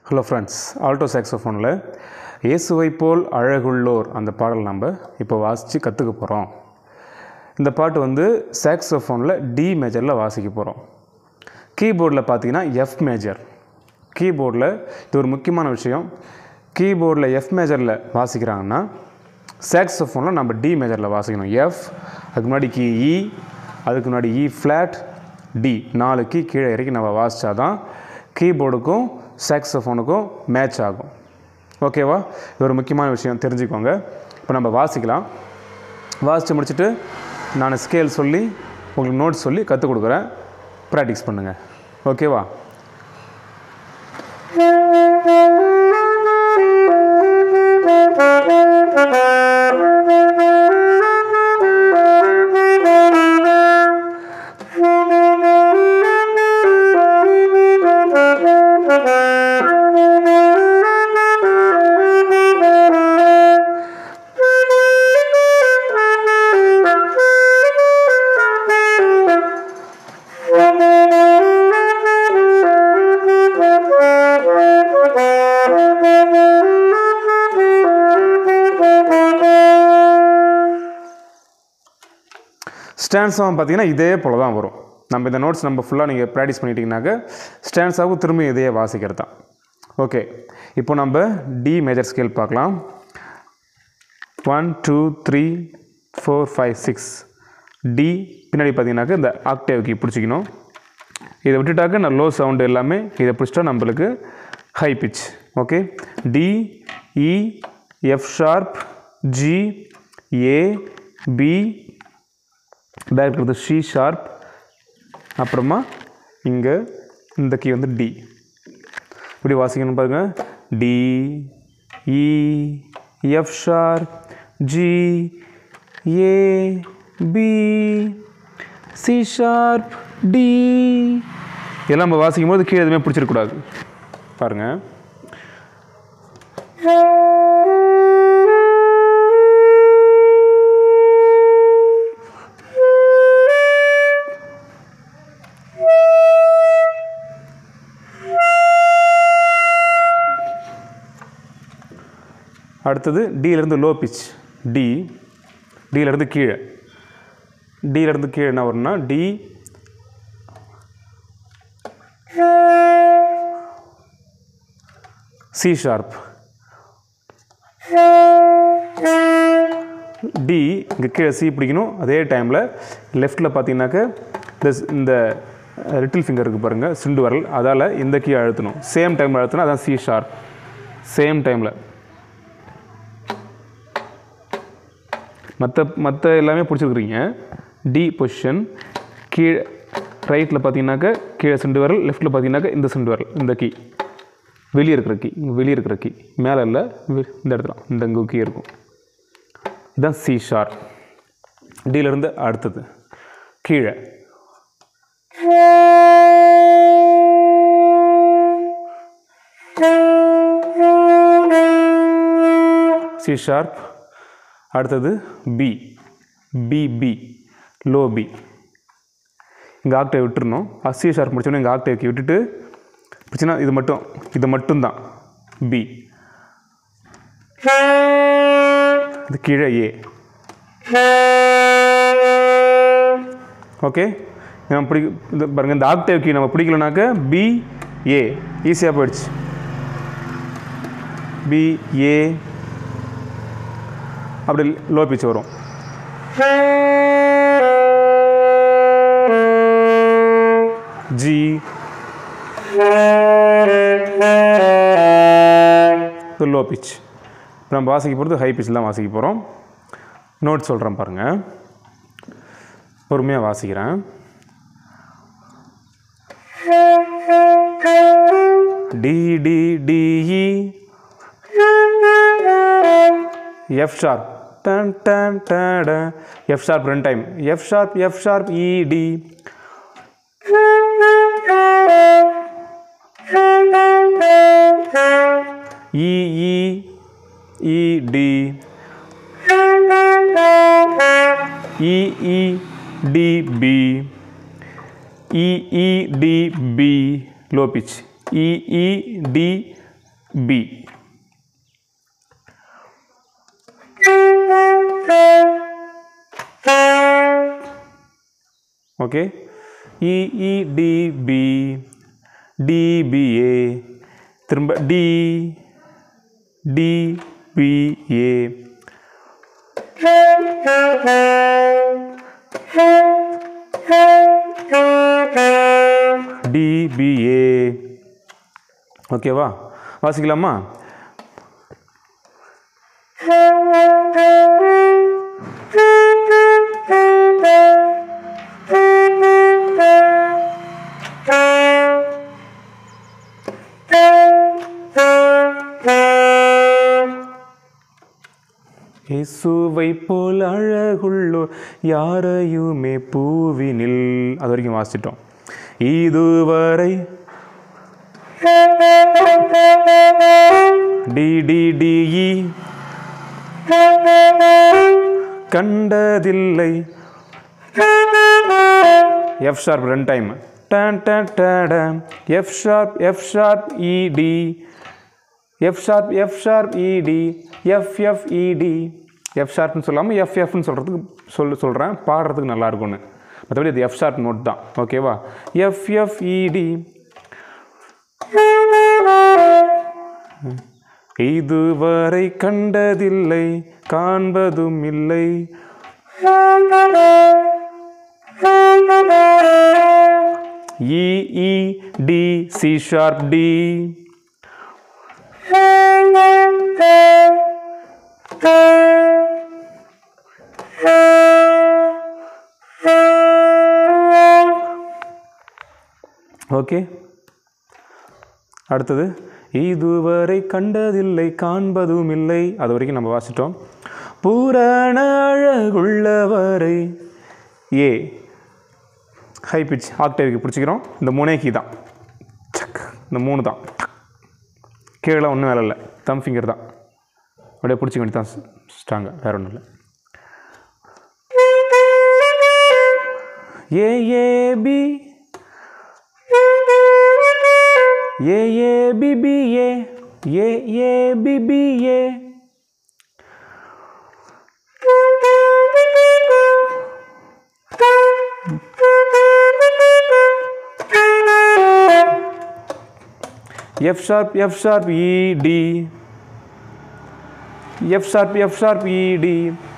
hello friends Alto சாக்ஸோஃபோனில் இயேசுவை போல் அழகுள்ளோர் அந்த பாடல் நம்ம இப்போ வாசித்து கற்றுக்க போகிறோம் இந்த பாட்டு வந்து சாக்ஸோஃபோனில் டி மேஜரில் வாசிக்க போகிறோம் கீபோர்டில் பார்த்தீங்கன்னா எஃப் மேஜர் கீபோர்டில் இது ஒரு முக்கியமான விஷயம் கீபோர்டில் எஃப் மேஜரில் வாசிக்கிறாங்கன்னா சாக்ஸோஃபோனில் நம்ம டி மேஜரில் வாசிக்கணும் எஃப் அதுக்கு முன்னாடி கீ இ அதுக்கு முன்னாடி இ ஃப்ளாட் டி நாலு கீ கீழே இறக்கி நம்ம வாசித்தா தான் கீபோர்டுக்கும் சாக்ஸோஃபோனுக்கும் மேட்ச் ஆகும் ஓகேவா இது ஒரு முக்கியமான விஷயம் தெரிஞ்சுக்கோங்க இப்போ நம்ம வாசிக்கலாம் வாசித்து முடிச்சுட்டு நான் ஸ்கேல் சொல்லி உங்களுக்கு நோட்ஸ் சொல்லி கற்றுக் கொடுக்குறேன் ப்ராக்டிஸ் பண்ணுங்கள் ஓகேவா ஸ்டான்ஸாகவும் பார்த்தீங்கன்னா இதே போல் தான் வரும் நம்ம இந்த நோட்ஸ் நம்ம ஃபுல்லாக நீங்கள் ப்ராக்டிஸ் பண்ணிட்டீங்கன்னாக்க ஸ்டான்ஸாகவும் திரும்ப இதையே வாசிக்கிறது தான் ஓகே இப்போ நம்ம டி மேஜர் ஸ்கேல் பார்க்கலாம் one two three four five six D பின்னாடி பார்த்தீங்கன்னாக்க இந்த ஆக்டேவ் கீ பிடிச்சிக்கணும் இதை விட்டுட்டாக்க நான் லோ சவுண்டு எல்லாமே இதை பிடிச்சிட்டா நம்மளுக்கு high pitch okay D E F sharp G A B back இருக்கிறது ஷி ஷார்ப் அப்புறமா இங்கே இந்த கீ வந்து டி இப்படி வாசிக்கணும் பாருங்க D E F sharp G A B C sharp D இதெல்லாம் நம்ம வாசிக்கும் போது கீழே எதுவுமே பிடிச்சிருக்கூடாது பாருங்கள் அடுத்தது டியிலேருந்து லோ பிச் டி டியிலேருந்து கீழே டியிலேருந்து கீழே என்ன வரும்னா டி சி ஷார்ப் டி இங்கே கீழே சி பிடிக்கணும் அதே டைமில் லெஃப்ட்டில் பார்த்தீங்கன்னாக்க இந்த இந்த லிட்டில் ஃபிங்கர் இருக்குது பாருங்கள் சுண்டு வரல் அதால் இந்த கீ அழுத்தணும் சேம் டைமில் அழுத்தணும் அதான் சி ஷார்ப் சேம் டைமில் மற்ற மற்ற எல்லாமே பிடிச்சிருக்குறீங்க டி பொசிஷன் கீழே ரைட்டில் பார்த்தீங்கன்னாக்க கீழே சுண்டு வரல் லெஃப்ட்டில் பார்த்தீங்கன்னாக்க இந்த சுண்டு வரல் இந்த கீ வெளியே இருக்கிற கீ இங்கே வெளியே இருக்கிற கீ மேலே இல்லை வெ- இந்த இடத்துல இந்த இங்கே கீ இருக்கும் இதுதான் சி ஷார் டியிலேருந்து அடுத்தது கீழே சி ஷார்ப் அடுத்தது B B B low B இங்கே ஆக்டேவ் விட்டுறணும் சி ஷார்ப் முடிச்சோன்னே இங்கே ஆக்டேவ்க்கு விட்டுட்டு பிரச்சனை இது மட்டும் இது மட்டும்தான் பி இது கீழே ஏ ஓகே நம்ம பிடி இந்த பாருங்க இந்த ஆக்டேவ் கீ நம்ம பிடிக்கலனாக்க பி ஏ ஈஸியாக போயிடுச்சு பி ஏ அப்படி லோ பிச் வரும் ஜி இது லோ பிச் இப்போ நம்ம வாசிக்க போகிறது ஹை பிச் தான் வாசிக்க போகிறோம் நோட் சொல்கிறேன் பாருங்கள் பொறுமையாக வாசிக்கிறேன் D D D E F sharp டன் டன் டட எஃப் ஷார்ப் ரெண்டு time F sharp F sharp E D E E E D E E D B E E D B low pitch E E D B B okay E E D B D B A திரும்ப D D B A D B A ஓகேவா வாசிக்கலாமா இயேசுவை போல் அழகுள்ளோர் யாரையுமே பூவினில் அது வரைக்கும் வாசிச்சிட்டோம் இதுவரை டிடிடிஇ கண்டதில்லை எஃப் ஷார்ப் ரெண்டு டைம் டன் டன் டடம் F sharp F sharp E D F sharp F sharp E D F F E D F ஷார்ப்னு சொல்லாமல் எஃப் எஃப்னு சொல்கிறதுக்கு சொல்லு சொல்கிறேன் பாடுறதுக்கு நல்லா இருக்கும்னு மற்றபடி அது எஃப் ஷார்ப் நோட் தான் ஓகேவா எஃப் எஃப் இடி இதுவரை கண்டதில்லை காண்பதும் இல்லை E E D C sharp D okay அடுத்தது இதுவரை கண்டதில்லை காண்பதும் இல்லை அது வரைக்கும் நம்ம வாசிட்டோம் பூரண அழகுள்ளவரை ஏ ஹை பிச் ஆக்டேவுக்கு பிடிச்சிக்கிறோம் இந்த மூணே கீ தான் சக் இந்த மூணு தான் கீழே ஒன்றும் வேலை இல்லை தம் ஃபிங்கர் தான் அப்படியே பிடிச்சிக்க வேண்டியது தான் ஸ்ட்ராங்காக வேற ஒன்றும் இல்லை A A B A A B B A A A B B A F sharp F sharp E D F sharp F sharp E D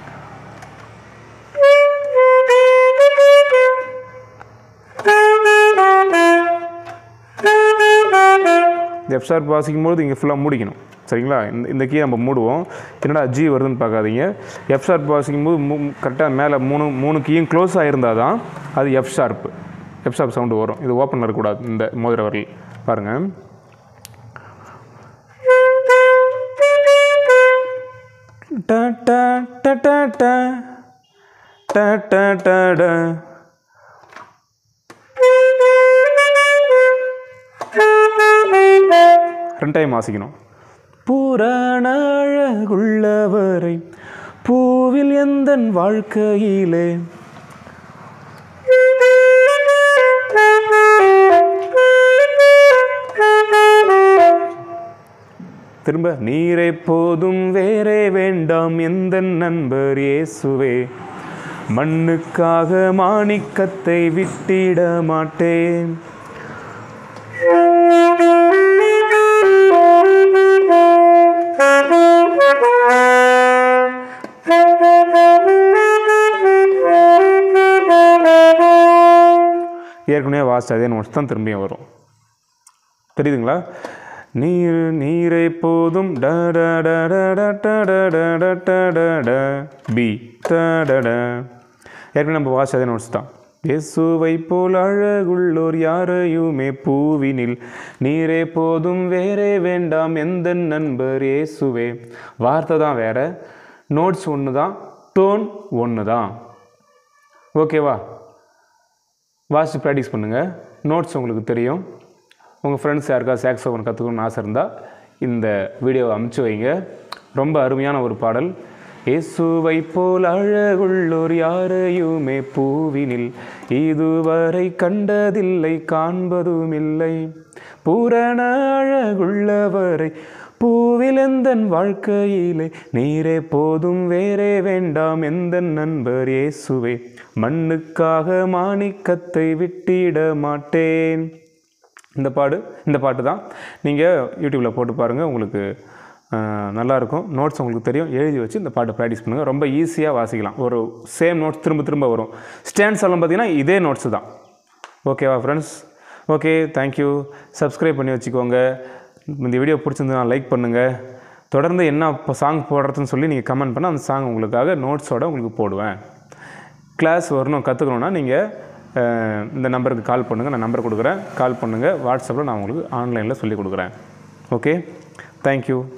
F sharp வாசிக்கும்போது இங்கே ஃபுல்லாக மூடிக்கணும் சரிங்களா இந்த இந்த கீ நம்ம மூடுவோம் என்னடா ஜி வருதுன்னு பார்க்காதீங்க எஃப் ஷார்ப் வாசிக்கும்போது மூ கரெக்டாக மேலே மூணு மூணு கீயும் க்ளோஸ் ஆகிருந்தால் தான் அது F sharp F sharp sound வரும் இது ஓப்பன் இருக்கக்கூடாது இந்த மோதிர வரல் பாருங்கள் ட ட ட ட ட ட ட ட ட ரெண்டு டைம் வாசிக்கணும் பூரண அழகுள்ளவரை பூவில் எந்தன் வாழ்க்கையிலே திரும்ப நீரை போதும் வேறே வேண்டாம் எந்த நண்பர் இயேசுவே மண்ணுக்காக மாணிக்கத்தை விட்டிட மாட்டேன் ஏற்கனவே வாசிச்ச அதே நோட்ஸ் தான் திரும்பியும் வரும் தெரியுதுங்களா நீர் நீரை போதும் ட ட ட ட ட ட ட ட ட ட ட ட பி ட ட ட ஏற்கனவே நம்ம வாசிச்ச அதே நோட்ஸ் தான் இயேசுவை போல் அழகுள்ளோர் யாரையுமே பூவினில் நீரே போதும் வேறே வேண்டாம் எந்த நண்பர் இயேசுவே வார்த்தை தான் வேற நோட்ஸ் ஒன்று தான் டோன் ஒன்று தான் ஓகேவா வாசித்து ப்ராக்டிஸ் பண்ணுங்கள் நோட்ஸ் உங்களுக்கு தெரியும் உங்கள் ஃப்ரெண்ட்ஸ் யாருக்கா சாக்ஸோஃபோன் கற்றுக்கணும்னு ஆசை இருந்தால் இந்த வீடியோவை அமுச்சு வைங்க ரொம்ப அருமையான ஒரு பாடல் இயேசுவை போல் அழகுள்ளோர் யாரையுமே பூவினில் இதுவரை கண்டதில்லை காண்பதும் இல்லை பூரண அழகுள்ளவரை பூவிலெந்தன் வாழ்க்கையிலே நீரே போதும் வேறே வேண்டாம் எந்த நண்பர் இயேசுவே மண்ணுக்காக மாணிக்கத்தை விட்டிட மாட்டேன் இந்த பாடு இந்த பாட்டு தான் நீங்கள் யூடியூப்பில் போட்டு பாருங்கள் உங்களுக்கு அஹ், நல்லாயிருக்கும் நோட்ஸ் உங்களுக்கு தெரியும் எழுதி வச்சு இந்த பாட்டை ப்ராக்டிஸ் பண்ணுங்கள் ரொம்ப ஈஸியாக வாசிக்கலாம் ஒரு சேம் நோட்ஸ் திரும்ப திரும்ப வரும் ஸ்டாண்ட்ஸ் எல்லாம் பார்த்தீங்கன்னா இதே நோட்ஸ் தான் ஓகேவா ஃப்ரெண்ட்ஸ் ஓகே தேங்க்யூ சப்ஸ்கிரைப் பண்ணி வச்சுக்கோங்க இந்த வீடியோ பிடிச்சிருந்தா லைக் பண்ணுங்கள் தொடர்ந்து என்ன இப்போ சாங் போடுறதுன்னு சொல்லி நீங்கள் கமெண்ட் பண்ணால் அந்த சாங் உங்களுக்காக நோட்ஸோட உங்களுக்கு போடுவேன் கிளாஸ் வரணும் கற்றுக்கணுன்னா நீங்கள் இந்த நம்பருக்கு கால் பண்ணுங்கள் நான் நம்பர் கொடுக்குறேன் கால் பண்ணுங்கள் வாட்ஸ்அப்பில் நான் உங்களுக்கு ஆன்லைனில் சொல்லி கொடுக்குறேன் ஓகே தேங்க்யூ